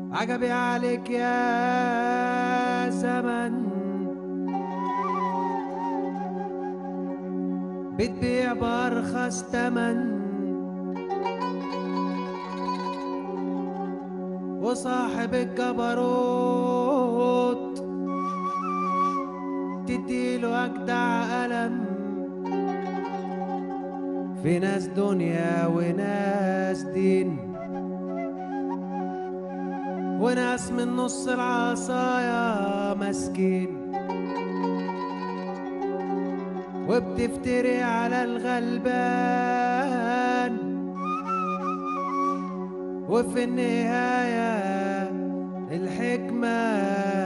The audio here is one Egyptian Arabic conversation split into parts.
عجبي عليك يا زمن بتبيع بأرخص تمن وصاحب الجبروت تديله أجدع قلم في ناس دنيا وناس دين وناس من نص العصايا مسكين وبتفتري على الغلبان وفي النهاية الحكمة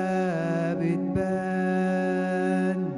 بتبان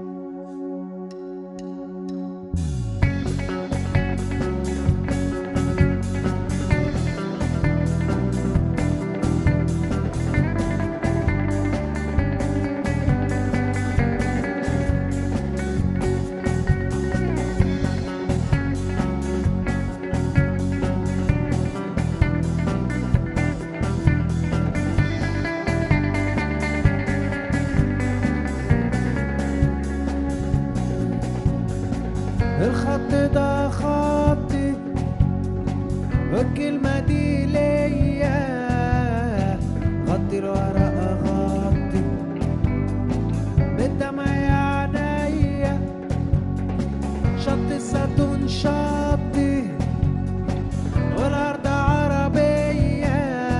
الخط ده خطي والكلمة دي ليا غطي الورقة غطي بالدمع يا عينيا شط الزيتون شطي والأرض عربية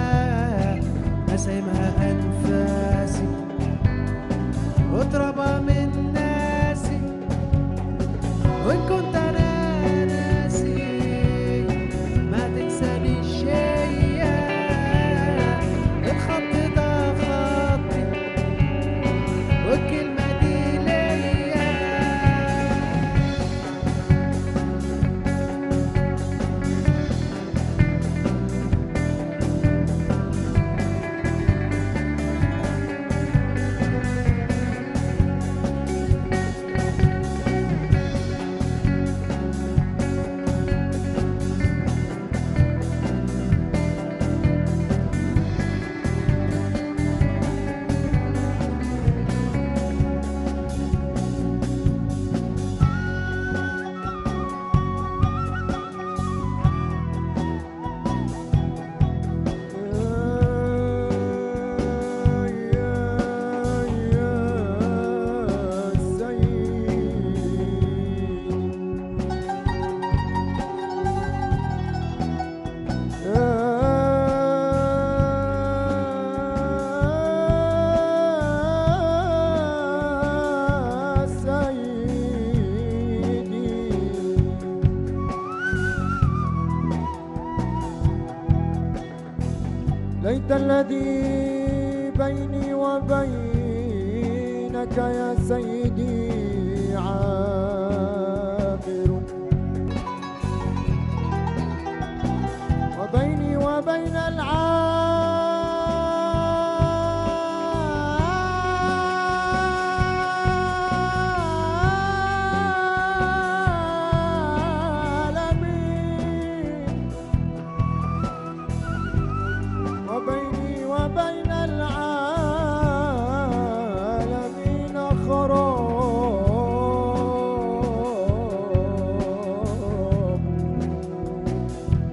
مسامها أنفاسي وترابها من ناسي وإن كنت أنا ناسي ما تنسانيش شيء الخط ده خطي والكلمة دي ليا ليت الذي بيني وبينك يا سيدي عابر وبيني وبين العالمين وبيني وبين العالمين خراب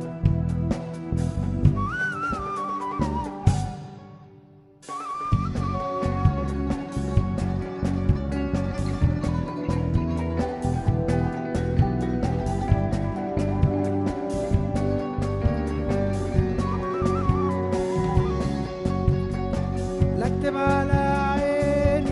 لا اكتب على عيني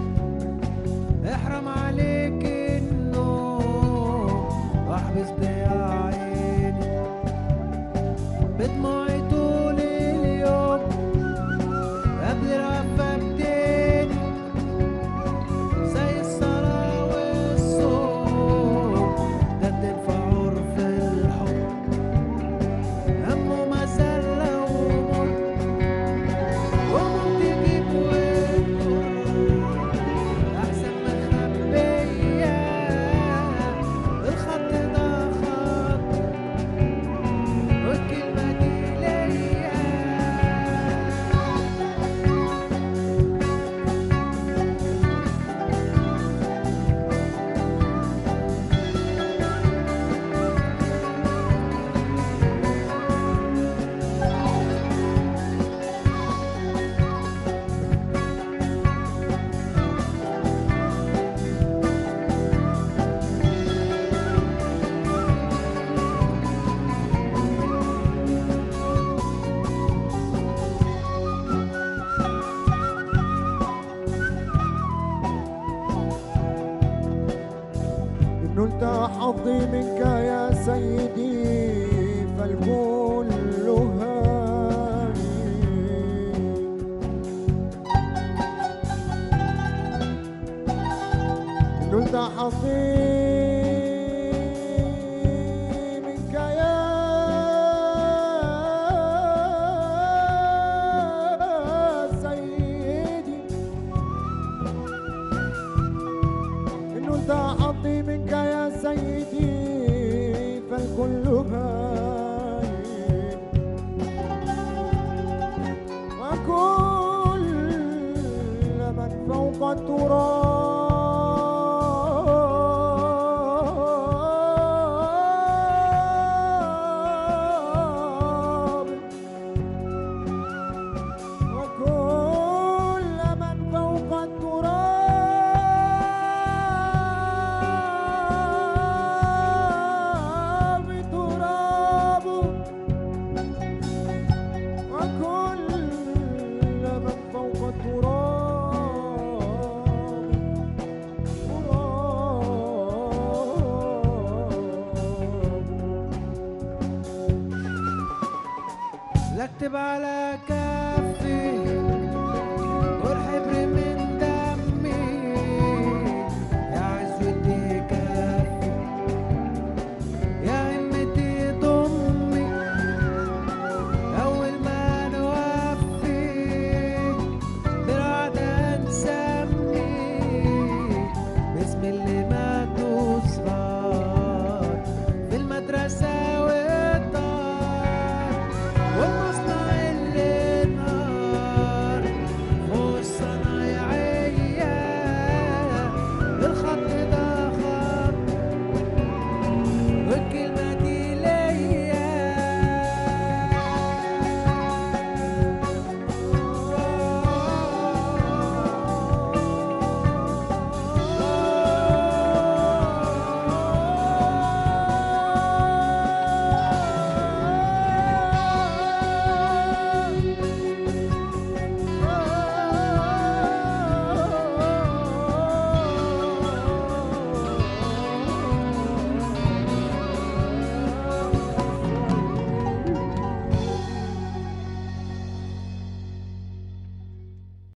احرم عليك النوم واحبس بيا عيني بدموعي طول اليوم قبل العفة بديني زي الصلاة والصوم قدم في عرف الحب همه مسلة ومر وممكن تجيب وتقول أحسن ما تخبيها الخط ده خط والكلمة دي لا اكتب على كفي